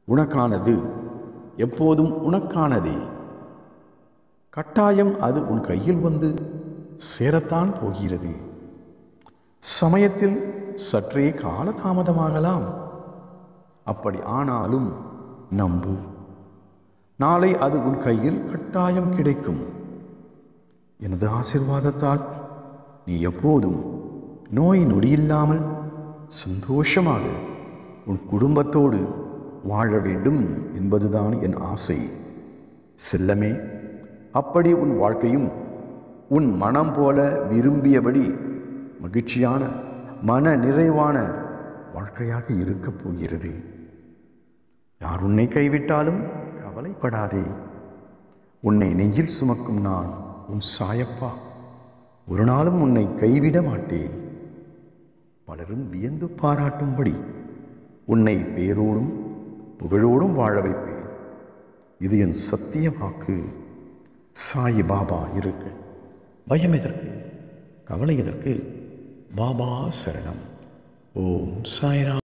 உனக்கானது எப்போதும் உனக்கானதே கட்டாயம் அது உன் கையில் வந்து சேரத்தான் போகிறது சமயத்தில் சற்றே காலதாமதமாகலாம் அப்படி ஆனாலும் நம்பு நாளை அது உன் கையில் கட்டாயம் கிடைக்கும் எனது ஆசிர்வாதத்தால் நீ எப்போதும் நோய் நொடியில்லாமல் சந்தோஷமாக உன் குடும்பத்தோடு வாழ வேண்டும் என்பதுதான் என் ஆசை செல்லமே அப்படி உன் வாழ்க்கையும் உன் மனம் போல விரும்பியபடி மகிழ்ச்சியான மன நிறைவான வாழ்க்கையாக இருக்கப் போகிறது யார் உன்னை கைவிட்டாலும் கவலைப்படாதே உன்னை நெஞ்சில் சுமக்கும் நான் உன் சாயப்பா ஒரு நாளும் உன்னை கைவிட மாட்டேன் பலரும் வியந்து பாராட்டும்படி உன்னை பேரோடும் புகழோடும் வாழ வைப்பேன் இது என் சத்திய வாக்கு சாயி பாபா இருக்கு பயம் எதற்கு கவலை எதற்கு பாபா சரணம் ஓம் சாய்ராம்